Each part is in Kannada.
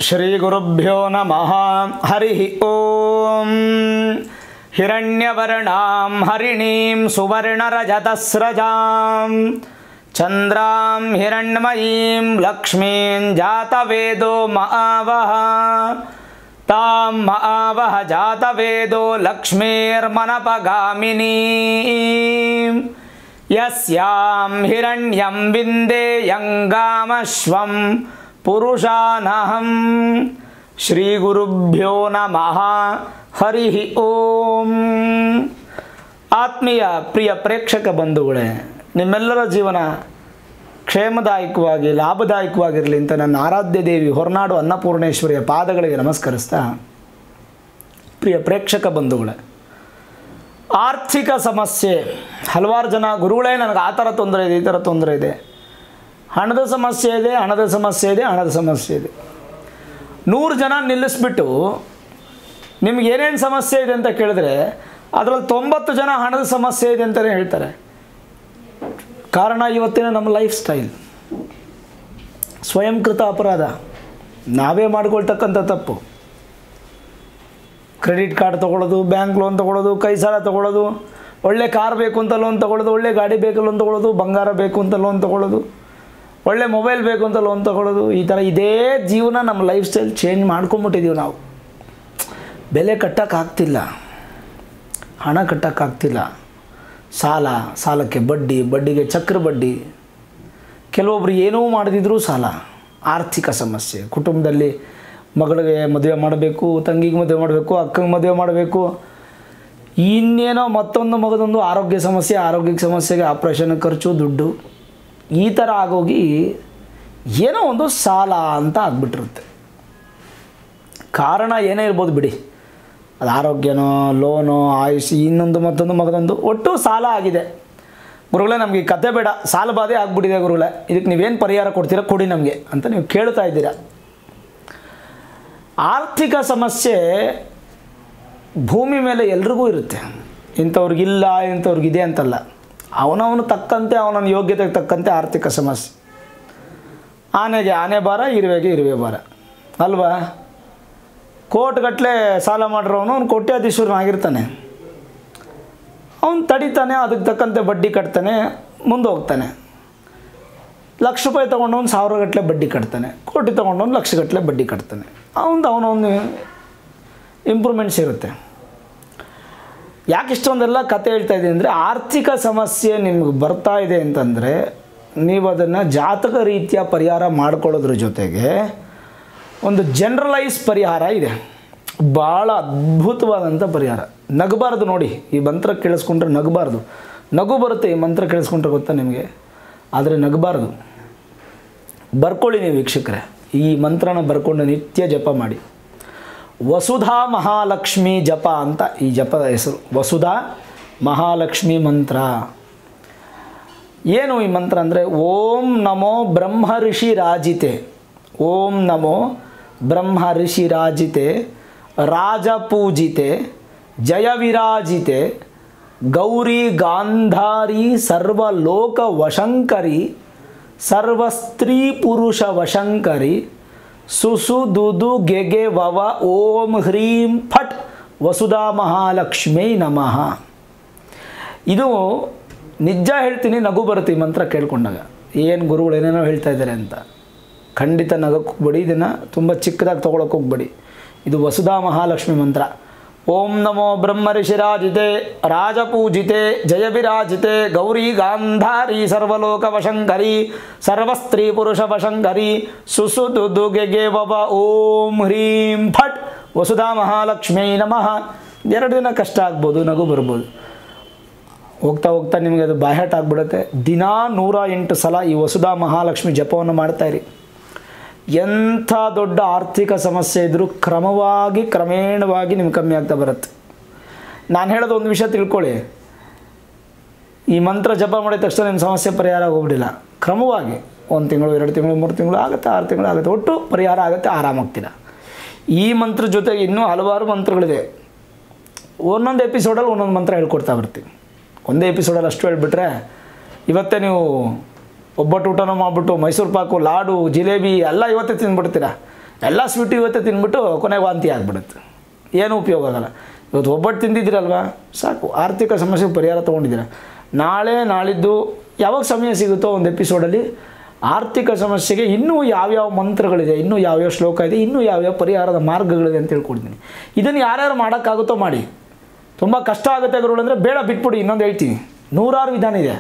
ಶ್ರೀಗುರುಭ್ಯೋ ನಮಃ ಹರಿ ಓಂ ಹಿರಣ್ಯವರ್ಣಾಂ ಹರಿಣೀಂ ಸುವರ್ಣರಜತಸ್ರಜಾಂ ಚಂದ್ರಾಂ ಹಿರಣ್ಮಯೀಂ ಲಕ್ಷ್ಮೀಂ ಜಾತವೇದೋ ಮಹಾವಹ ತಾಂ ಮಹಾವಹ ಜಾತವೇದೋ ಲಕ್ಷ್ಮೀರ್ಮನಪಗಾಮಿನೀಂ ಯಸ್ಯಾಂ ಹಿರಣ್ಯಂ ವಿಂದೇಯಂಗಾಮಶ್ವಂ ಪುರುಷಾನಹಂ ಶ್ರೀಗುರುಭ್ಯೋ ನಮಃ ಹರಿ ಓಂ ಆತ್ಮೀಯ ಪ್ರಿಯ ಪ್ರೇಕ್ಷಕ ಬಂಧುಗಳೇ ನಿಮ್ಮೆಲ್ಲರ ಜೀವನ ಕ್ಷೇಮದಾಯಕವಾಗಿ ಲಾಭದಾಯಕವಾಗಿರಲಿ ಅಂತ ನನ್ನ ಆರಾಧ್ಯ ದೇವಿ ಹೊರನಾಡು ಅನ್ನಪೂರ್ಣೇಶ್ವರಿಯ ಪಾದಗಳಿಗೆ ನಮಸ್ಕರಿಸ್ತಾ ಪ್ರಿಯ ಪ್ರೇಕ್ಷಕ ಬಂಧುಗಳೇ ಆರ್ಥಿಕ ಸಮಸ್ಯೆ ಹಲವಾರು ಜನ ಗುರುಗಳೇ ನನಗೆ ಆ ಥರ ತೊಂದರೆ ಇದೆ ಈ ಥರ ತೊಂದರೆ ಇದೆ ಹಣದ ಸಮಸ್ಯೆ ಇದೆ ಹಣದ ಸಮಸ್ಯೆ ಇದೆ ಹಣದ ಸಮಸ್ಯೆ ಇದೆ ನೂರು ಜನ ನಿಲ್ಲಿಸ್ಬಿಟ್ಟು ನಿಮ್ಗೆ ಏನೇನು ಸಮಸ್ಯೆ ಇದೆ ಅಂತ ಕೇಳಿದ್ರೆ ಅದರಲ್ಲಿ ತೊಂಬತ್ತು ಜನ ಹಣದ ಸಮಸ್ಯೆ ಇದೆ ಅಂತಲೇ ಹೇಳ್ತಾರೆ ಕಾರಣ ಇವತ್ತಿನ ನಮ್ಮ ಲೈಫ್ ಸ್ಟೈಲ್ ಸ್ವಯಂಕೃತ ಅಪರಾಧ ನಾವೇ ಮಾಡ್ಕೊಳ್ತಕ್ಕಂಥ ತಪ್ಪು ಕ್ರೆಡಿಟ್ ಕಾರ್ಡ್ ತೊಗೊಳ್ಳೋದು ಬ್ಯಾಂಕ್ ಲೋನ್ ತೊಗೊಳ್ಳೋದು ಕೈ ಸಾಲ ತೊಗೊಳ್ಳೋದು ಒಳ್ಳೆ ಕಾರ್ ಬೇಕು ಅಂತ ಲೋನ್ ತೊಗೊಳ್ಳೋದು ಒಳ್ಳೆ ಗಾಡಿ ಬೇಕು ಲೋನ್ ತೊಗೊಳ್ಳೋದು ಬಂಗಾರ ಬೇಕು ಅಂತ ಲೋನ್ ತೊಗೊಳ್ಳೋದು ಒಳ್ಳೆ ಮೊಬೈಲ್ ಬೇಕು ಅಂತ ಲೋನ್ ತೊಗೊಳ್ಳೋದು ಈ ಥರ ಇದೇ ಜೀವನ ನಮ್ಮ ಲೈಫ್ ಸ್ಟೈಲ್ ಚೇಂಜ್ ಮಾಡ್ಕೊಂಬಿಟ್ಟಿದ್ದೀವಿ ನಾವು ಬೆಲೆ ಕಟ್ಟೋಕ್ಕಾಗ್ತಿಲ್ಲ ಹಣ ಕಟ್ಟೋಕ್ಕಾಗ್ತಿಲ್ಲ ಸಾಲ ಸಾಲಕ್ಕೆ ಬಡ್ಡಿ ಬಡ್ಡಿಗೆ ಚಕ್ರ ಬಡ್ಡಿ ಕೆಲವೊಬ್ರು ಏನೂ ಮಾಡದಿದ್ರೂ ಸಾಲ ಆರ್ಥಿಕ ಸಮಸ್ಯೆ ಕುಟುಂಬದಲ್ಲಿ ಮಗಳಿಗೆ ಮದುವೆ ಮಾಡಬೇಕು ತಂಗಿಗೆ ಮದುವೆ ಮಾಡಬೇಕು ಅಕ್ಕಂಗೆ ಮದುವೆ ಮಾಡಬೇಕು ಇನ್ನೇನೋ ಮತ್ತೊಂದು ಮಗದೊಂದು ಆರೋಗ್ಯ ಸಮಸ್ಯೆ ಆರೋಗ್ಯ ಸಮಸ್ಯೆಗೆ ಆಪ್ರೇಷನ್ ಖರ್ಚು ದುಡ್ಡು ಈ ಥರ ಆಗೋಗಿ ಏನೋ ಒಂದು ಸಾಲ ಅಂತ ಆಗ್ಬಿಟ್ಟಿರುತ್ತೆ ಕಾರಣ ಏನೇ ಇರ್ಬೋದು ಬಿಡಿ ಅದು ಆರೋಗ್ಯನೋ ಲೋನೋ ಆಯುಷ್ ಇನ್ನೊಂದು ಮತ್ತೊಂದು ಮಗದೊಂದು ಒಟ್ಟು ಸಾಲ ಆಗಿದೆ ಗುರುಗಳೇ ನಮಗೆ ಈ ಕತೆ ಬೇಡ ಸಾಲ ಬಾಧೆ ಆಗ್ಬಿಟ್ಟಿದೆ ಗುರುಗಳೇ ಇದಕ್ಕೆ ನೀವೇನು ಪರಿಹಾರ ಕೊಡ್ತೀರಾ ಕೊಡಿ ನಮಗೆ ಅಂತ ನೀವು ಕೇಳ್ತಾ ಇದ್ದೀರಾ ಆರ್ಥಿಕ ಸಮಸ್ಯೆ ಭೂಮಿ ಮೇಲೆ ಎಲ್ರಿಗೂ ಇರುತ್ತೆ ಇಂಥವ್ರಿಗಿಲ್ಲ ಇಂಥವ್ರಿಗಿದೆ ಅಂತಲ್ಲ ಅವನವನು ತಕ್ಕಂತೆ ಅವನವನ ಯೋಗ್ಯತೆಗೆ ತಕ್ಕಂತೆ ಆರ್ಥಿಕ ಸಮಸ್ಯೆ ಆನೆಗೆ ಆನೆ ಭಾರ ಇರುವೆಗೆ ಇರುವೆ ಭಾರ ಅಲ್ವಾ ಕೋಟ್ಗಟ್ಟಲೆ ಸಾಲ ಮಾಡಿರೋನು ಅವ್ನು ಕೋಟ್ಯಾಧೀಶ್ವರನಾಗಿರ್ತಾನೆ ಅವನು ತಡಿತಾನೆ ಅದಕ್ಕೆ ತಕ್ಕಂತೆ ಬಡ್ಡಿ ಕಟ್ತಾನೆ ಮುಂದೆ ಹೋಗ್ತಾನೆ ಲಕ್ಷ ರೂಪಾಯಿ ತೊಗೊಂಡವನು ಸಾವಿರಗಟ್ಟಲೆ ಬಡ್ಡಿ ಕಟ್ತಾನೆ ಕೋಟಿ ತೊಗೊಂಡವನು ಲಕ್ಷಗಟ್ಟಲೆ ಬಡ್ಡಿ ಕಟ್ತಾನೆ ಅವನದು ಅವನವನು ಇಂಪ್ರೂವ್ಮೆಂಟ್ಸ್ ಇರುತ್ತೆ ಯಾಕೆ ಇಷ್ಟೊಂದೆಲ್ಲ ಕತೆ ಹೇಳ್ತಾ ಇದ್ದೀನಿ ಅಂದರೆ ಆರ್ಥಿಕ ಸಮಸ್ಯೆ ನಿಮ್ಗೆ ಬರ್ತಾ ಇದೆ ಅಂತಂದರೆ ನೀವು ಅದನ್ನು ಜಾತಕ ರೀತಿಯ ಪರಿಹಾರ ಮಾಡ್ಕೊಳ್ಳೋದ್ರ ಜೊತೆಗೆ ಒಂದು ಜನರಲೈಸ್ ಪರಿಹಾರ ಇದೆ ಭಾಳ ಅದ್ಭುತವಾದಂಥ ಪರಿಹಾರ ನಗಬಾರ್ದು ನೋಡಿ ಈ ಮಂತ್ರ ಕೇಳಿಸ್ಕೊಂಡ್ರೆ ನಗಬಾರ್ದು ನಗು ಬರುತ್ತೆ ಈ ಮಂತ್ರ ಕೇಳಿಸ್ಕೊಂಡ್ರೆ ಗೊತ್ತಾ ನಿಮಗೆ ಆದರೆ ನಗಬಾರ್ದು ಬರ್ಕೊಳ್ಳಿ ನೀವು ವೀಕ್ಷಕರೇ ಈ ಮಂತ್ರನ ಬರ್ಕೊಂಡು ನಿತ್ಯ ಜಪ ಮಾಡಿ ವಸುಧಾ ಮಹಾಲಕ್ಷ್ಮಿ ಜಪ ಅಂತ ಈ ಜಪದ ಹೆಸರು ವಸುಧಾ ಮಹಾಲಕ್ಷ್ಮಿ ಮಂತ್ರ ಏನು ಈ ಮಂತ್ರ ಅಂದರೆ ಓಂ ನಮೋ ಬ್ರಹ್ಮ ಋಷಿ ರಾಜಿತೆ ಓಂ ನಮೋ ಬ್ರಹ್ಮ ಋಷಿ ರಾಜಿತೆ ರಾಜಪೂಜಿತೆ ಜಯ ವಿರಾಜಿತೆ ಗೌರಿ ಗಾಂಧಾರಿ ಸರ್ವಲೋಕ ವಶಂಕರಿ ಸರ್ವಸ್ತ್ರೀ ಪುರುಷ ವಶಂಕರಿ ಸುಸು ದುದು ಗೆಗೆ ವವ ಓಂ ಹ್ರೀಂ ಫಟ್ ವಸುಧಾ ಮಹಾಲಕ್ಷ್ಮೀ ನಮಃ ಇದು ನಿಜ ಹೇಳ್ತೀನಿ ನಗು ಬರುತ್ತೆ ಈ ಮಂತ್ರ ಕೇಳ್ಕೊಂಡಾಗ ಏನು ಗುರುಗಳು ಏನೇನೋ ಹೇಳ್ತಾ ಇದ್ದಾರೆ ಅಂತ ಖಂಡಿತ ನಗಕ್ಕೆ ಹೋಗ್ಬೇಡಿ ಇದನ್ನು ತುಂಬ ಚಿಕ್ಕದಾಗಿ ತೊಗೊಳಕ್ಕೆ ಹೋಗ್ಬೇಡಿ ಇದು ವಸುಧಾ ಮಹಾಲಕ್ಷ್ಮಿ ಮಂತ್ರ ಓಂ ನಮೋ ಬ್ರಹ್ಮ ಋಷಿರಾಜಿತೆ ರಾಜಪೂಜಿತೆ ಜಯ ವಿರಾಜಿತೆ ಗೌರಿ ಗಾಂಧಾರಿ ಸರ್ವಲೋಕ ವಶಂಕರಿ ಸರ್ವಸ್ತ್ರೀ ಪುರುಷ ವಶಂಕರಿ ಸುಸುದು ದುಗೆಗೆ ವವ ಓಂ ಹ್ರೀಂ ಫಟ್ ವಸುಧಾ ಮಹಾಲಕ್ಷ್ಮೀ ನಮಃ ಎರಡು ದಿನ ಕಷ್ಟ ಆಗ್ಬೋದು ನಗು ಬರ್ಬೋದು ಹೋಗ್ತಾ ಹೋಗ್ತಾ ನಿಮಗೆ ಅದು ಬಾಹ್ಯಾಟ ಆಗ್ಬಿಡುತ್ತೆ ದಿನಾ ನೂರ ಎಂಟು ಸಲ ಈ ವಸುಧಾ ಮಹಾಲಕ್ಷ್ಮಿ ಜಪವನ್ನು ಮಾಡ್ತಾಯಿರಿ ಎಂಥ ದೊಡ್ಡ ಆರ್ಥಿಕ ಸಮಸ್ಯೆ ಇದ್ದರೂ ಕ್ರಮವಾಗಿ ಕ್ರಮೇಣವಾಗಿ ನಿಮ್ಗೆ ಕಮ್ಮಿ ಆಗ್ತಾ ಬರುತ್ತೆ ನಾನು ಹೇಳೋದು ಒಂದು ವಿಷಯ ತಿಳ್ಕೊಳ್ಳಿ ಈ ಮಂತ್ರ ಜಪ ಮಾಡಿದ ತಕ್ಷಣ ನಿಮ್ಮ ಸಮಸ್ಯೆ ಪರಿಹಾರ ಹೋಗ್ಬಿಡಿಲ್ಲ ಕ್ರಮವಾಗಿ ಒಂದು ತಿಂಗಳು ಎರಡು ತಿಂಗಳು ಮೂರು ತಿಂಗಳು ಆಗುತ್ತೆ ಆರು ತಿಂಗಳು ಆಗುತ್ತೆ ಒಟ್ಟು ಪರಿಹಾರ ಆಗುತ್ತೆ ಆರಾಮಾಗ್ತೀರ ಈ ಮಂತ್ರ ಜೊತೆಗೆ ಇನ್ನೂ ಹಲವಾರು ಮಂತ್ರಗಳಿದೆ ಒಂದೊಂದು ಎಪಿಸೋಡಲ್ಲಿ ಒಂದೊಂದು ಮಂತ್ರ ಹೇಳ್ಕೊಡ್ತಾ ಬರ್ತೀವಿ ಒಂದೇ ಎಪಿಸೋಡಲ್ಲಿ ಅಷ್ಟು ಹೇಳ್ಬಿಟ್ರೆ ಇವತ್ತೇ ನೀವು ಒಬ್ಬಟ್ಟು ಊಟನೂ ಮಾಡಿಬಿಟ್ಟು ಮೈಸೂರು ಪಾಕು ಲಾಡು ಜಿಲೇಬಿ ಎಲ್ಲ ಇವತ್ತೇ ತಿಂದ್ಬಿಡ್ತೀರಾ ಎಲ್ಲ ಸ್ವೀಟ್ ಇವತ್ತೇ ತಿಂದ್ಬಿಟ್ಟು ಕೊನೆಗೆ ವಾಂತಿ ಆಗ್ಬಿಡುತ್ತೆ ಏನು ಉಪಯೋಗ ಆಗಲ್ಲ ಇವತ್ತು ಒಬ್ಬಟ್ಟು ತಿಂದಿದ್ದೀರಲ್ವಾ ಸಾಕು ಆರ್ಥಿಕ ಸಮಸ್ಯೆಗೆ ಪರಿಹಾರ ತೊಗೊಂಡಿದ್ದೀರ ನಾಳೆ ನಾಳಿದ್ದು ಯಾವಾಗ ಸಮಯ ಸಿಗುತ್ತೋ ಒಂದು ಎಪಿಸೋಡಲ್ಲಿ ಆರ್ಥಿಕ ಸಮಸ್ಯೆಗೆ ಇನ್ನೂ ಯಾವ್ಯಾವ ಮಂತ್ರಗಳಿದೆ ಇನ್ನೂ ಯಾವ್ಯಾವ ಶ್ಲೋಕ ಇದೆ ಇನ್ನೂ ಯಾವ್ಯಾವ ಪರಿಹಾರದ ಮಾರ್ಗಗಳಿದೆ ಅಂತ ಹೇಳ್ಕೊಡ್ತೀನಿ ಇದನ್ನು ಯಾರ್ಯಾರು ಮಾಡೋಕ್ಕಾಗುತ್ತೋ ಮಾಡಿ ತುಂಬ ಕಷ್ಟ ಆಗುತ್ತೆ ಗುರುಗಳು ಅಂದರೆ ಬೇಡ ಬಿಟ್ಬಿಡಿ ಇನ್ನೊಂದು ಹೇಳ್ತೀನಿ ನೂರಾರು ವಿಧಾನ ಇದೆ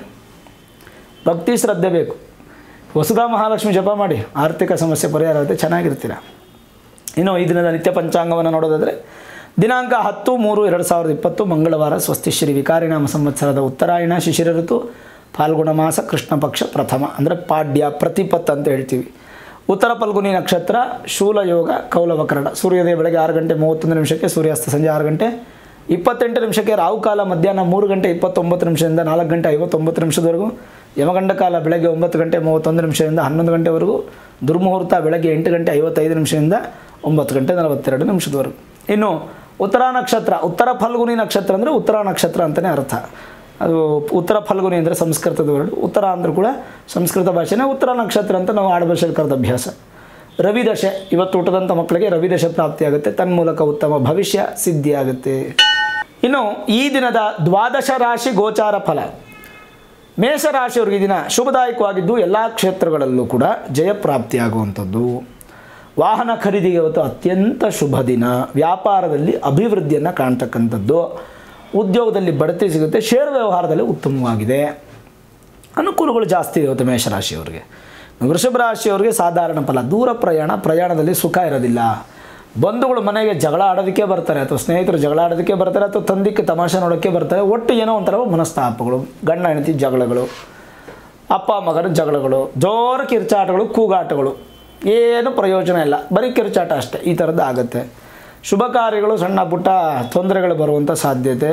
ಭಕ್ತಿ ಶ್ರದ್ಧೆ ಬೇಕು ವಸುಧಾ ಮಹಾಲಕ್ಷ್ಮಿ ಜಪ ಮಾಡಿ ಆರ್ಥಿಕ ಸಮಸ್ಯೆ ಪರಿಹಾರ ಆಗುತ್ತೆ ಚೆನ್ನಾಗಿರ್ತೀರ ಇನ್ನು ಈ ದಿನದ ನಿತ್ಯ ಪಂಚಾಂಗವನ್ನು ನೋಡೋದಾದರೆ ದಿನಾಂಕ ಹತ್ತು ಮೂರು ಎರಡು ಸಾವಿರದ ಇಪ್ಪತ್ತು ಮಂಗಳವಾರ ಸ್ವಸ್ತಿ ಶ್ರೀ ವಿಕಾರಿನಾಮ ಸಂವತ್ಸರದ ಉತ್ತರಾಯಣ ಶಿಶಿರ ಋತು ಫಾಲ್ಗುಣ ಮಾಸ ಕೃಷ್ಣ ಪಕ್ಷ ಪ್ರಥಮ ಅಂದರೆ ಪಾಡ್ಯ ಪ್ರತಿಪತ್ ಅಂತ ಹೇಳ್ತೀವಿ ಉತ್ತರ ಫಲ್ಗುನಿ ನಕ್ಷತ್ರ ಶೂಲಯೋಗ ಕೌಲವಕರಣ ಸೂರ್ಯೋದಯ ಬೆಳಗ್ಗೆ ಆರು ಗಂಟೆ ಮೂವತ್ತೊಂದು ನಿಮಿಷಕ್ಕೆ ಸೂರ್ಯಾಸ್ತ ಸಂಜೆ ಆರು ಗಂಟೆ ಇಪ್ಪತ್ತೆಂಟು ನಿಮಿಷಕ್ಕೆ ರಾಹುಕಾಲ ಮಧ್ಯಾಹ್ನ ಮೂರು ಗಂಟೆ ಇಪ್ಪತ್ತೊಂಬತ್ತು ನಿಮಿಷದಿಂದ ನಾಲ್ಕು ಗಂಟೆ ಐವತ್ತೊಂಬತ್ತು ನಿಮಿಷದವರೆಗೂ ಯಮಗಂಡ ಕಾಲ ಬೆಳಗ್ಗೆ ಒಂಬತ್ತು ಗಂಟೆ ಮೂವತ್ತೊಂದು ನಿಮಿಷದಿಂದ ಹನ್ನೊಂದು ಗಂಟೆವರೆಗೂ ದುರ್ಮುಹೂರ್ತ ಬೆಳಗ್ಗೆ ಎಂಟು ಗಂಟೆ ಐವತ್ತೈದು ನಿಮಿಷದಿಂದ ಒಂಬತ್ತು ಗಂಟೆ ನಲವತ್ತೆರಡು ನಿಮಿಷದವರೆಗೂ ಇನ್ನು ಉತ್ತರ ನಕ್ಷತ್ರ ಉತ್ತರ ಫಲ್ಗುನಿ ನಕ್ಷತ್ರ ಅಂದರೆ ಉತ್ತರ ನಕ್ಷತ್ರ ಅಂತಲೇ ಅರ್ಥ ಅದು ಉತ್ತರ ಫಲ್ಗುನಿ ಅಂದರೆ ಸಂಸ್ಕೃತದ ವರ್ಡ್ ಉತ್ತರ ಅಂದರೂ ಕೂಡ ಸಂಸ್ಕೃತ ಭಾಷೆನೇ ಉತ್ತರ ನಕ್ಷತ್ರ ಅಂತ ನಾವು ಆಡುಭಾಷೆಯಲ್ಲಿ ಕರೆದ ಅಭ್ಯಾಸ ರವಿದಶೆ ಇವತ್ತು ಹುಟ್ಟದಂಥ ಮಕ್ಕಳಿಗೆ ರವಿದಶೆ ಪ್ರಾಪ್ತಿಯಾಗುತ್ತೆ ತನ್ಮೂಲಕ ಉತ್ತಮ ಭವಿಷ್ಯ ಸಿದ್ಧಿಯಾಗುತ್ತೆ ಇನ್ನು ಈ ದಿನದ ದ್ವಾದಶ ರಾಶಿ ಗೋಚಾರ ಫಲ ಮೇಷರಾಶಿಯವರಿಗೆ ಈ ದಿನ ಶುಭದಾಯಕವಾಗಿದ್ದು ಎಲ್ಲ ಕ್ಷೇತ್ರಗಳಲ್ಲೂ ಕೂಡ ಜಯಪ್ರಾಪ್ತಿಯಾಗುವಂಥದ್ದು ವಾಹನ ಖರೀದಿಗೆ ಇವತ್ತು ಅತ್ಯಂತ ಶುಭ ದಿನ ವ್ಯಾಪಾರದಲ್ಲಿ ಅಭಿವೃದ್ಧಿಯನ್ನು ಕಾಣ್ತಕ್ಕಂಥದ್ದು ಉದ್ಯೋಗದಲ್ಲಿ ಬಡ್ತಿ ಸಿಗುತ್ತೆ ಷೇರು ವ್ಯವಹಾರದಲ್ಲಿ ಉತ್ತಮವಾಗಿದೆ ಅನುಕೂಲಗಳು ಜಾಸ್ತಿ ಇದೆ ಇವತ್ತು ಮೇಷರಾಶಿಯವರಿಗೆ ವೃಷಭ ರಾಶಿಯವರಿಗೆ ಸಾಧಾರಣ ಫಲ ದೂರ ಪ್ರಯಾಣ ಪ್ರಯಾಣದಲ್ಲಿ ಸುಖ ಇರೋದಿಲ್ಲ ಬಂಧುಗಳು ಮನೆಗೆ ಜಗಳ ಆಡೋದಕ್ಕೆ ಬರ್ತಾರೆ ಅಥವಾ ಸ್ನೇಹಿತರು ಜಗಳ ಆಡೋದಕ್ಕೆ ಬರ್ತಾರೆ ಅಥವಾ ತಂದಿಕ್ಕೆ ತಮಾಷೆ ನೋಡೋಕ್ಕೆ ಬರ್ತಾರೆ ಒಟ್ಟು ಏನೋ ಒಂಥರ ಮನಸ್ತಾಪಗಳು ಗಂಡ ಹೆಂಡತಿ ಜಗಳಗಳು ಅಪ್ಪ ಮಗನ ಜಗಳಗಳು ಜೋರ ಕಿರ್ಚಾಟಗಳು ಕೂಗಾಟಗಳು ಏನು ಪ್ರಯೋಜನ ಇಲ್ಲ ಬರೀ ಕಿರ್ಚಾಟ ಅಷ್ಟೇ ಈ ಥರದ್ದು ಆಗುತ್ತೆ ಶುಭ ಕಾರ್ಯಗಳು ಸಣ್ಣ ಪುಟ್ಟ ತೊಂದರೆಗಳು ಬರುವಂಥ ಸಾಧ್ಯತೆ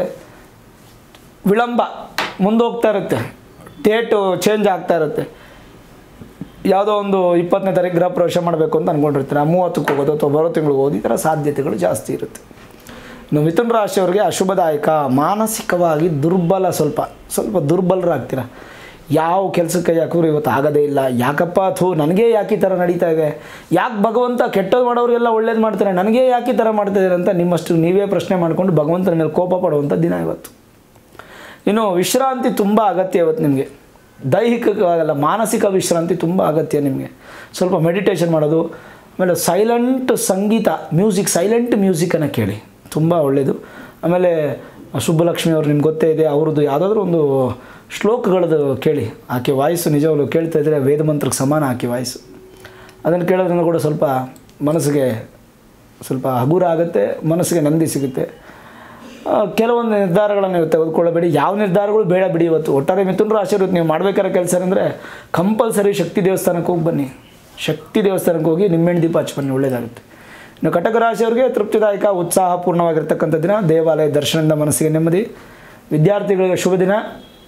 ವಿಳಂಬ ಮುಂದೋಗ್ತಾ ಇರುತ್ತೆ ಡೇಟು ಚೇಂಜ್ ಆಗ್ತಾ ಇರುತ್ತೆ ಯಾವುದೋ ಒಂದು ಇಪ್ಪತ್ತನೇ ತಾರೀಕು ಗೃಹ ಪ್ರವೇಶ ಮಾಡಬೇಕು ಅಂತ ಅಂದ್ಕೊಂಡಿರ್ತೀರ ಮೂವತ್ತಕ್ಕೆ ಹೋಗೋದು ಅಥವಾ ಬರೋ ತಿಂಗಳು ಹೋಗೋದು ಈ ಥರ ಸಾಧ್ಯತೆಗಳು ಜಾಸ್ತಿ ಇರುತ್ತೆ ಇನ್ನು ಮಿಥುನ ರಾಶಿಯವರಿಗೆ ಅಶುಭದಾಯಕ ಮಾನಸಿಕವಾಗಿ ದುರ್ಬಲ ಸ್ವಲ್ಪ ಸ್ವಲ್ಪ ದುರ್ಬಲರಾಗ್ತೀರ ಯಾವ ಕೆಲಸಕ್ಕೆ ಯಾಕಂದ್ರೆ ಇವತ್ತು ಆಗೋದೇ ಇಲ್ಲ ಯಾಕಪ್ಪ ಥೂ ನನಗೆ ಯಾಕೆ ಈ ಥರ ನಡೀತಾ ಇದೆ ಯಾಕೆ ಭಗವಂತ ಕೆಟ್ಟದ್ದು ಮಾಡೋರಿಗೆಲ್ಲ ಒಳ್ಳೇದು ಮಾಡ್ತಾರೆ ನನಗೆ ಯಾಕೆ ಈ ಥರ ಮಾಡ್ತಾ ಇದ್ದಾರೆ ಅಂತ ನಿಮ್ಮಷ್ಟು ನೀವೇ ಪ್ರಶ್ನೆ ಮಾಡಿಕೊಂಡು ಭಗವಂತನ ಮೇಲೆ ಕೋಪ ಪಡುವಂಥ ದಿನ ಇವತ್ತು ಇನ್ನು ವಿಶ್ರಾಂತಿ ತುಂಬ ಅಗತ್ಯ ಇವತ್ತು ನಿಮಗೆ ದೈಹಿಕವಾಗಲ್ಲ ಮಾನಸಿಕ ವಿಶ್ರಾಂತಿ ತುಂಬ ಅಗತ್ಯ ನಿಮಗೆ ಸ್ವಲ್ಪ ಮೆಡಿಟೇಷನ್ ಮಾಡೋದು ಆಮೇಲೆ ಸೈಲೆಂಟ್ ಸಂಗೀತ ಮ್ಯೂಸಿಕ್ ಸೈಲೆಂಟ್ ಮ್ಯೂಸಿಕನ್ನು ಕೇಳಿ ತುಂಬ ಒಳ್ಳೆಯದು ಆಮೇಲೆ ಸುಬ್ಬಲಕ್ಷ್ಮಿ ಅವರು ನಿಮ್ಗೆ ಗೊತ್ತೇ ಇದೆ ಅವ್ರದ್ದು ಯಾವುದಾದ್ರೂ ಒಂದು ಶ್ಲೋಕಗಳದ್ದು ಕೇಳಿ ಆಕೆ ವಾಯ್ಸು ನಿಜವಾಗ್ಲೂ ಕೇಳ್ತಾ ಇದ್ದರೆ ವೇದ ಮಂತ್ರಕ್ಕೆ ಸಮಾನ ಆಕೆ ವಾಯ್ಸು ಅದನ್ನು ಕೇಳೋದ್ರಿಂದ ಕೂಡ ಸ್ವಲ್ಪ ಮನಸ್ಸಿಗೆ ಸ್ವಲ್ಪ ಹಗುರ ಆಗುತ್ತೆ ಮನಸ್ಸಿಗೆ ನೆಮ್ಮದಿ ಸಿಗುತ್ತೆ ಆ, ಕೆಲವೊಂದು ನಿರ್ಧಾರಗಳನ್ನು ನೀವು ತೆಗೆದುಕೊಳ್ಳಬೇಡಿ ಯಾವ ನಿರ್ಧಾರಗಳು ಬೇಡ ಬಿಡಿ ಇವತ್ತು ಒಟ್ಟಾರೆ ಮಿಥುನ ರಾಶಿ ಇರುತ್ತೆ ನೀವು ಮಾಡಬೇಕಾದ ಕೆಲಸ ಅಂದರೆ ಕಂಪಲ್ಸರಿ ಶಕ್ತಿ ದೇವಸ್ಥಾನಕ್ಕೆ ಹೋಗಿ ಬನ್ನಿ ಶಕ್ತಿ ದೇವಸ್ಥಾನಕ್ಕೆ ಹೋಗಿ ನಿಮ್ಮೆಣ್ಣೆ ದೀಪ ಹಚ್ಚಿ ಬನ್ನಿ ಒಳ್ಳೆಯದಾಗುತ್ತೆ ಇನ್ನು ಕಟಕ ರಾಶಿಯವರಿಗೆ ತೃಪ್ತಿದಾಯಕ ಉತ್ಸಾಹಪೂರ್ಣವಾಗಿರ್ತಕ್ಕಂಥ ದಿನ ದೇವಾಲಯ ದರ್ಶನದಿಂದ ಮನಸ್ಸಿಗೆ ನೆಮ್ಮದಿ ವಿದ್ಯಾರ್ಥಿಗಳಿಗೆ ಶುಭ ದಿನ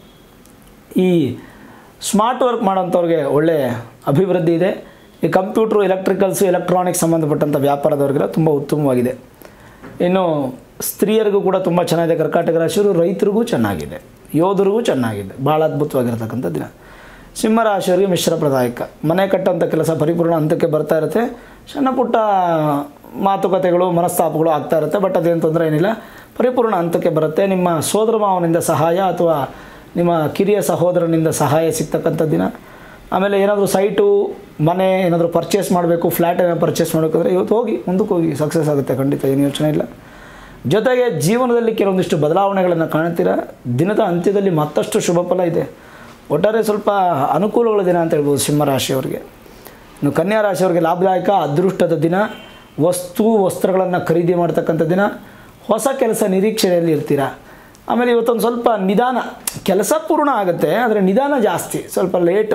ಈ ಸ್ಮಾರ್ಟ್ ವರ್ಕ್ ಮಾಡೋಂಥವ್ರಿಗೆ ಒಳ್ಳೆ ಅಭಿವೃದ್ಧಿ ಇದೆ ಈ ಕಂಪ್ಯೂಟ್ರು ಎಲೆಕ್ಟ್ರಿಕಲ್ಸು ಎಲೆಕ್ಟ್ರಾನಿಕ್ಸ್ ಸಂಬಂಧಪಟ್ಟಂಥ ವ್ಯಾಪಾರದವ್ರಿಗೆಲ್ಲ ತುಂಬ ಉತ್ತಮವಾಗಿದೆ ಇನ್ನು ಸ್ತ್ರೀಯರಿಗೂ ಕೂಡ ತುಂಬ ಚೆನ್ನಾಗಿದೆ ಕರ್ಕಾಟಕ ರಾಶಿಯವರು ರೈತರಿಗೂ ಚೆನ್ನಾಗಿದೆ ಯೋಧರಿಗೂ ಚೆನ್ನಾಗಿದೆ ಭಾಳ ಅದ್ಭುತವಾಗಿರ್ತಕ್ಕಂಥ ದಿನ ಸಿಂಹರಾಶಿಯವರಿಗೆ ಮಿಶ್ರ ಪ್ರದಾಯಕ ಮನೆ ಕಟ್ಟುವಂಥ ಕೆಲಸ ಪರಿಪೂರ್ಣ ಹಂತಕ್ಕೆ ಬರ್ತಾ ಇರುತ್ತೆ ಸಣ್ಣ ಪುಟ್ಟ ಮಾತುಕತೆಗಳು ಮನಸ್ತಾಪಗಳು ಆಗ್ತಾ ಇರುತ್ತೆ ಬಟ್ ಅದೇನು ತೊಂದರೆ ಏನಿಲ್ಲ ಪರಿಪೂರ್ಣ ಹಂತಕ್ಕೆ ಬರುತ್ತೆ ನಿಮ್ಮ ಸೋದರ ಮಾವನಿಂದ ಸಹಾಯ ಅಥವಾ ನಿಮ್ಮ ಕಿರಿಯ ಸಹೋದರನಿಂದ ಸಹಾಯ ಸಿಗ್ತಕ್ಕಂಥ ದಿನ ಆಮೇಲೆ ಏನಾದರೂ ಸೈಟು ಮನೆ ಏನಾದರೂ ಪರ್ಚೇಸ್ ಮಾಡಬೇಕು ಫ್ಲ್ಯಾಟ್ ಏನಾದ್ರು ಪರ್ಚೇಸ್ ಮಾಡಬೇಕಂದ್ರೆ ಇವತ್ತು ಹೋಗಿ ಮುಂದಕ್ಕೆ ಹೋಗಿ ಸಕ್ಸಸ್ ಆಗುತ್ತೆ ಖಂಡಿತ ಏನು ಯೋಚನೆ ಇಲ್ಲ ಜೊತೆಗೆ ಜೀವನದಲ್ಲಿ ಕೆಲವೊಂದಿಷ್ಟು ಬದಲಾವಣೆಗಳನ್ನು ಕಾಣ್ತೀರಾ ದಿನದ ಅಂತ್ಯದಲ್ಲಿ ಮತ್ತಷ್ಟು ಶುಭ ಫಲ ಇದೆ ಒಟ್ಟಾರೆ ಸ್ವಲ್ಪ ಅನುಕೂಲಗಳ ದಿನ ಅಂತ ಹೇಳ್ಬೋದು ಸಿಂಹರಾಶಿಯವರಿಗೆ ಇನ್ನು ಕನ್ಯಾ ರಾಶಿಯವರಿಗೆ ಲಾಭದಾಯಕ ಅದೃಷ್ಟದ ದಿನ ವಸ್ತು ವಸ್ತ್ರಗಳನ್ನು ಖರೀದಿ ಮಾಡ್ತಕ್ಕಂಥ ದಿನ ಹೊಸ ಕೆಲಸ ನಿರೀಕ್ಷೆಯಲ್ಲಿ ಇರ್ತೀರಾ ಆಮೇಲೆ ಇವತ್ತೊಂದು ಸ್ವಲ್ಪ ನಿಧಾನ ಕೆಲಸ ಪೂರ್ಣ ಆಗುತ್ತೆ ಆದರೆ ನಿಧಾನ ಜಾಸ್ತಿ ಸ್ವಲ್ಪ ಲೇಟ್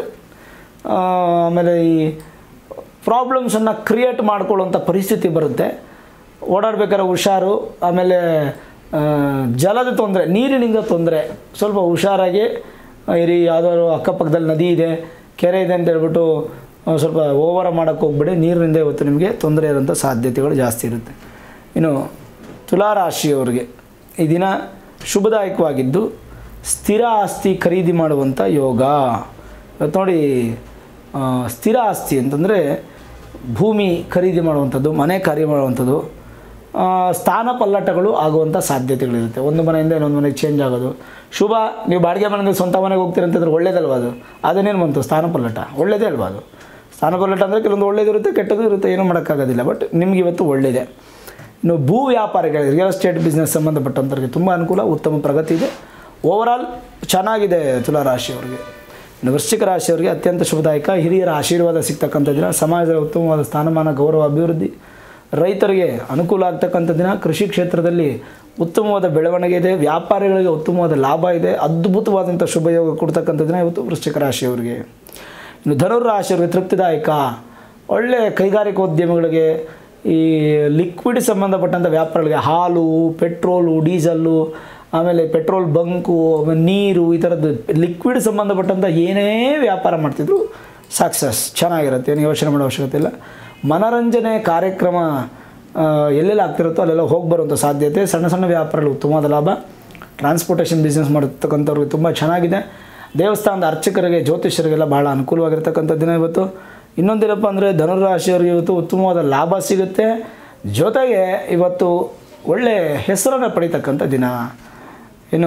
ಆಮೇಲೆ ಈ ಪ್ರಾಬ್ಲಮ್ಸನ್ನು ಕ್ರಿಯೇಟ್ ಮಾಡ್ಕೊಳ್ಳುವಂಥ ಪರಿಸ್ಥಿತಿ ಬರುತ್ತೆ ಓಡಾಡ್ಬೇಕಾದ್ರೆ ಹುಷಾರು ಆಮೇಲೆ ಆ, ಜಲದ ತೊಂದರೆ ನೀರಿನಿಂದ ತೊಂದರೆ ಸ್ವಲ್ಪ ಹುಷಾರಾಗಿ ಇರಿ ಯಾವುದಾದ್ರು ಅಕ್ಕಪಕ್ಕದಲ್ಲಿ ನದಿ ಇದೆ ಕೆರೆ ಇದೆ ಅಂತ ಹೇಳ್ಬಿಟ್ಟು ಆ, ಸ್ವಲ್ಪ ಓವರ ಮಾಡೋಕ್ಕೆ ಹೋಗ್ಬೇಡಿ ನೀರಿನಿಂದ ಇವತ್ತು ನಿಮಗೆ ತೊಂದರೆ ಇರೋಂಥ ಸಾಧ್ಯತೆಗಳು ಜಾಸ್ತಿ ಇರುತ್ತೆ ಇನ್ನು ತುಲಾರಾಶಿಯವರಿಗೆ ಈ ದಿನ ಶುಭದಾಯಕವಾಗಿದ್ದು ಸ್ಥಿರ ಆಸ್ತಿ ಖರೀದಿ ಮಾಡುವಂಥ ಯೋಗ ಇವತ್ತು ನೋಡಿ ಆ, ಸ್ಥಿರ ಆಸ್ತಿ ಅಂತಂದರೆ ಭೂಮಿ ಖರೀದಿ ಮಾಡುವಂಥದ್ದು ಮನೆ ಖರೀದಿ ಮಾಡುವಂಥದ್ದು ಆ, ಸ್ಥಾನ ಪಲ್ಲಟಗಳು ಆಗುವಂಥ ಸಾಧ್ಯತೆಗಳಿರುತ್ತೆ ಒಂದು ಮನೆಯಿಂದ ಇನ್ನೊಂದು ಮನೆಗೆ ಚೇಂಜ್ ಆಗೋದು ಶುಭ ನೀವು ಬಾಡಿಗೆ ಮನೆಯಿಂದ ಸ್ವಂತ ಮನೆಗೆ ಹೋಗ್ತೀರಂತಂದ್ರೆ ಒಳ್ಳೇದಲ್ವಾ ಅದು ಅದನ್ನೇನು ಬಂತು ಸ್ಥಾನ ಪಲ್ಲಟ ಒಳ್ಳೇದೇ ಅಲ್ವಾ ಅದು ಸ್ಥಾನ ಪಲ್ಲಟ ಅಂದರೆ ಕೆಲವೊಂದು ಒಳ್ಳೇದಿರುತ್ತೆ ಕೆಟ್ಟದ್ದು ಇರುತ್ತೆ ಏನೂ ಮಾಡೋಕ್ಕಾಗೋದಿಲ್ಲ ಬಟ್ ನಿಮ್ಗೆ ಇವತ್ತು ಒಳ್ಳೆಯದೇ ಇನ್ನು ಭೂ ವ್ಯಾಪಾರಿಗಳಿಗೆ ರಿಯಲ್ ಎಸ್ಟೇಟ್ ಬಿಸ್ನೆಸ್ ಸಂಬಂಧಪಟ್ಟಂಥವ್ರಿಗೆ ತುಂಬ ಅನುಕೂಲ ಉತ್ತಮ ಪ್ರಗತಿ ಇದೆ ಓವರಾಲ್ ಚೆನ್ನಾಗಿದೆ ತುಲಾರಾಶಿಯವರಿಗೆ ಇನ್ನು ವೃಶ್ಚಿಕ ರಾಶಿಯವರಿಗೆ ಅತ್ಯಂತ ಶುಭದಾಯಕ ಹಿರಿಯರ ಆಶೀರ್ವಾದ ಸಿಗ್ತಕ್ಕಂಥ ದಿನ ಸಮಾಜದ ಉತ್ತಮವಾದ ಸ್ಥಾನಮಾನ ಗೌರವ ಅಭಿವೃದ್ಧಿ ರೈತರಿಗೆ ಅನುಕೂಲ ಆಗ್ತಕ್ಕಂಥ ದಿನ ಕೃಷಿ ಕ್ಷೇತ್ರದಲ್ಲಿ ಉತ್ತಮವಾದ ಬೆಳವಣಿಗೆ ಇದೆ ವ್ಯಾಪಾರಿಗಳಿಗೆ ಉತ್ತಮವಾದ ಲಾಭ ಇದೆ ಅದ್ಭುತವಾದಂಥ ಶುಭಯೋಗ ಕೊಡ್ತಕ್ಕಂಥ ದಿನ ಇವತ್ತು ವೃಶ್ಚಿಕ ರಾಶಿಯವರಿಗೆ ಇನ್ನು ಧನುರ್ ರಾಶಿಯವರಿಗೆ ತೃಪ್ತಿದಾಯಕ ಒಳ್ಳೆ ಕೈಗಾರಿಕೋದ್ಯಮಿಗಳಿಗೆ ಈ ಲಿಕ್ವಿಡ್ ಸಂಬಂಧಪಟ್ಟಂಥ ವ್ಯಾಪಾರಗಳಿಗೆ ಹಾಲು ಪೆಟ್ರೋಲು ಡೀಸಲ್ಲು ಆಮೇಲೆ ಪೆಟ್ರೋಲ್ ಬಂಕು ಆಮೇಲೆ ನೀರು ಈ ಥರದ್ದು ಲಿಕ್ವಿಡ್ ಸಂಬಂಧಪಟ್ಟಂಥ ಏನೇ ವ್ಯಾಪಾರ ಮಾಡ್ತಿದ್ರು ಸಕ್ಸಸ್ ಚೆನ್ನಾಗಿರುತ್ತೆ ಏನು ಯೋಚನೆ ಮಾಡೋ ಅವಶ್ಯಕತೆ ಇಲ್ಲ ಮನರಂಜನೆ ಕಾರ್ಯಕ್ರಮ ಆ, ಎಲ್ಲೆಲ್ಲಿ ಆಗ್ತಿರುತ್ತೋ ಅಲ್ಲೆಲ್ಲ ಹೋಗಿ ಬರುವಂಥ ಸಾಧ್ಯತೆ ಸಣ್ಣ ಸಣ್ಣ ವ್ಯಾಪಾರಗಳು ಉತ್ತಮವಾದ ಲಾಭ ಟ್ರಾನ್ಸ್ಪೋರ್ಟೇಷನ್ ಬಿಸ್ನೆಸ್ ಮಾಡತಕ್ಕಂಥವ್ರಿಗೆ ತುಂಬ ಚೆನ್ನಾಗಿದೆ ದೇವಸ್ಥಾನದ ಅರ್ಚಕರಿಗೆ ಜ್ಯೋತಿಷ್ಯರಿಗೆಲ್ಲ ಭಾಳ ಅನುಕೂಲವಾಗಿರ್ತಕ್ಕಂಥ ದಿನ ಇವತ್ತು ಇನ್ನೊಂದೇನಪ್ಪ ಅಂದರೆ ಧನುರಾಶಿಯವರಿಗೆ ಇವತ್ತು ಉತ್ತಮವಾದ ಲಾಭ ಸಿಗುತ್ತೆ ಜೊತೆಗೆ ಇವತ್ತು ಒಳ್ಳೆಯ ಹೆಸರನ್ನು ಪಡಿತಕ್ಕಂಥ ದಿನ ಇನ್ನು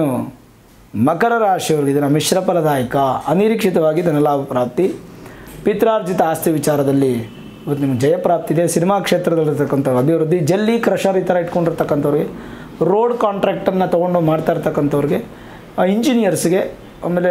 ಮಕರ ರಾಶಿಯವರಿಗೆ ಇದನ್ನು ಮಿಶ್ರ ಫಲದಾಯಕ ಅನಿರೀಕ್ಷಿತವಾಗಿ ಧನಲಾಭ ಪ್ರಾಪ್ತಿ ಪಿತ್ರಾರ್ಜಿತ ಆಸ್ತಿ ವಿಚಾರದಲ್ಲಿ ಇವತ್ತು ನಿಮ್ಗೆ ಜಯಪ್ರಾಪ್ತಿ ಇದೆ ಸಿನಿಮಾ ಕ್ಷೇತ್ರದಲ್ಲಿರ್ತಕ್ಕಂಥ ಅಭಿವೃದ್ಧಿ ಜಲ್ಲಿ ಕ್ರಷರ್ ಈ ಥರ ಇಟ್ಕೊಂಡಿರ್ತಕ್ಕಂಥವ್ರಿಗೆ ರೋಡ್ ಕಾಂಟ್ರಾಕ್ಟನ್ನು ತೊಗೊಂಡು ಮಾಡ್ತಾ ಇರ್ತಕ್ಕಂಥವ್ರಿಗೆ ಇಂಜಿನಿಯರ್ಸ್ಗೆ ಆಮೇಲೆ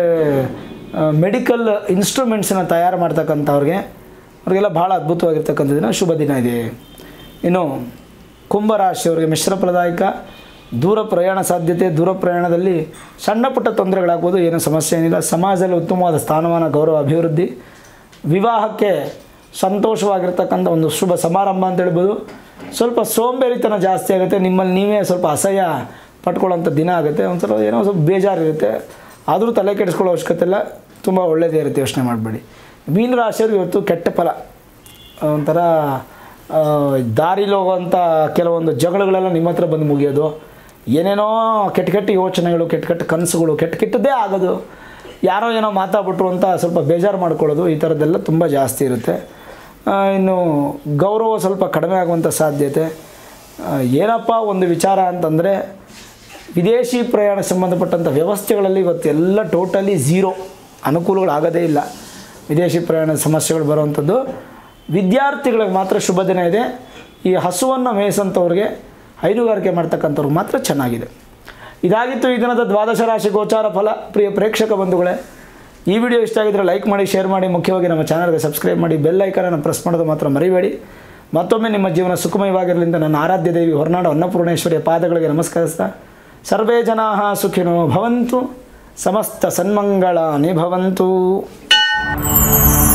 ಮೆಡಿಕಲ್ ಇನ್ಸ್ಟ್ರೂಮೆಂಟ್ಸನ್ನು ತಯಾರು ಮಾಡ್ತಕ್ಕಂಥವ್ರಿಗೆ ಅವ್ರಿಗೆಲ್ಲ ಭಾಳ ಅದ್ಭುತವಾಗಿರ್ತಕ್ಕಂಥ ದಿನ ಶುಭ ದಿನ ಇದೆ ಇನ್ನು ಕುಂಭರಾಶಿಯವರಿಗೆ ಮಿಶ್ರ ಫಲದಾಯಕ ದೂರ ಪ್ರಯಾಣ ಸಾಧ್ಯತೆ ದೂರ ಪ್ರಯಾಣದಲ್ಲಿ ಸಣ್ಣ ಪುಟ್ಟ ತೊಂದರೆಗಳಾಗ್ಬೋದು ಏನೂ ಸಮಸ್ಯೆ ಏನಿಲ್ಲ ಸಮಾಜದಲ್ಲಿ ಉತ್ತಮವಾದ ಸ್ಥಾನಮಾನ ಗೌರವ ಅಭಿವೃದ್ಧಿ ವಿವಾಹಕ್ಕೆ ಸಂತೋಷವಾಗಿರ್ತಕ್ಕಂಥ ಒಂದು ಶುಭ ಸಮಾರಂಭ ಅಂತ ಹೇಳ್ಬೋದು ಸ್ವಲ್ಪ ಸೋಂಬೇರಿತನ ಜಾಸ್ತಿ ಆಗುತ್ತೆ ನಿಮ್ಮಲ್ಲಿ ನೀವೇ ಸ್ವಲ್ಪ ಅಸಹ್ಯ ಪಟ್ಕೊಳ್ಳೋಂಥ ದಿನ ಆಗುತ್ತೆ ಒಂದು ಸ್ವಲ್ಪ ಏನೋ ಸ್ವಲ್ಪ ಬೇಜಾರಿರುತ್ತೆ ಆದರೂ ತಲೆ ಕೆಡಿಸ್ಕೊಳ್ಳೋ ಅವಶ್ಯಕತೆ ಇಲ್ಲ ತುಂಬ ಒಳ್ಳೆಯದೇ ಇರುತ್ತೆ ಯೋಚನೆ ಮಾಡಬೇಡಿ ಮೀನ ರಾಶಿಯವ್ರಿಗೆ ಇವತ್ತು ಕೆಟ್ಟ ಫಲ ಒಂಥರ ಆ, ದಾರಿಲಿ ಹೋಗುವಂಥ ಕೆಲವೊಂದು ಜಗಳಗಳೆಲ್ಲ ನಿಮ್ಮ ಹತ್ರ ಬಂದು ಮುಗಿಯೋದು ಏನೇನೋ ಕೆಟ್ಟ ಕೆಟ್ಟ ಯೋಚನೆಗಳು ಕೆಟ್ಟ ಕೆಟ್ಟ ಕನಸುಗಳು ಕೆಟ್ಟ ಕೆಟ್ಟದ್ದೇ ಆಗೋದು ಯಾರೋ ಏನೋ ಮಾತಾಡ್ಬಿಟ್ರು ಅಂತ ಸ್ವಲ್ಪ ಬೇಜಾರು ಮಾಡ್ಕೊಳ್ಳೋದು ಈ ಥರದ್ದೆಲ್ಲ ತುಂಬ ಜಾಸ್ತಿ ಇರುತ್ತೆ ಆ, ಇನ್ನು ಗೌರವ ಸ್ವಲ್ಪ ಕಡಿಮೆ ಆಗುವಂಥ ಸಾಧ್ಯತೆ ಆ, ಏನಪ್ಪ ಒಂದು ವಿಚಾರ ಅಂತಂದರೆ ವಿದೇಶಿ ಪ್ರಯಾಣ ಸಂಬಂಧಪಟ್ಟಂಥ ವ್ಯವಸ್ಥೆಗಳಲ್ಲಿ ಇವತ್ತು ಎಲ್ಲ ಟೋಟಲಿ ಝೀರೋ ಅನುಕೂಲಗಳಾಗೋದೇ ಇಲ್ಲ ವಿದೇಶಿ ಪ್ರಯಾಣ ಸಮಸ್ಯೆಗಳು ಬರುವಂಥದ್ದು ವಿದ್ಯಾರ್ಥಿಗಳಿಗೆ ಮಾತ್ರ ಶುಭ ದಿನ ಇದೆ ಈ ಹಸುವನ್ನು ಮೇಯಿಸಂಥವ್ರಿಗೆ ಹೈನುಗಾರಿಕೆ ಮಾಡ್ತಕ್ಕಂಥವ್ರಿಗೆ ಮಾತ್ರ ಚೆನ್ನಾಗಿದೆ ಇದಾಗಿತ್ತು ಈ ದಿನದ ದ್ವಾದಶ ರಾಶಿ ಗೋಚಾರ ಫಲ ಪ್ರಿಯ ಪ್ರೇಕ್ಷಕ ಬಂಧುಗಳೇ ಈ ವಿಡಿಯೋ ಇಷ್ಟ ಆಗಿದ್ರೆ ಲೈಕ್ ಮಾಡಿ ಶೇರ್ ಮಾಡಿ ಮುಖ್ಯವಾಗಿ ನಮ್ಮ ಚಾನಲ್ಗೆ ಸಬ್ಸ್ಕ್ರೈಬ್ ಮಾಡಿ ಬೆಲ್ ಐಕನನ್ನು ಪ್ರೆಸ್ ಮಾಡೋದು ಮಾತ್ರ ಮರಿಬೇಡಿ ಮತ್ತೊಮ್ಮೆ ನಿಮ್ಮ ಜೀವನ ಸುಖಮಯವಾಗಿರಲಿ ಅಂತ ನನ್ನ ಆರಾಧ್ಯ ದೇವಿ ಹೊರನಾಡು ಅನ್ನಪೂರ್ಣೇಶ್ವರಿಯ ಪಾದಗಳಿಗೆ ನಮಸ್ಕರಿಸ್ತಾ ಸರ್ವೇ ಜನಾ ಸುಖಿನೋ ಭವಂತು ಸಮಸ್ತ ಸನ್ಮಂಗಳಾನಿ ಭವಂತು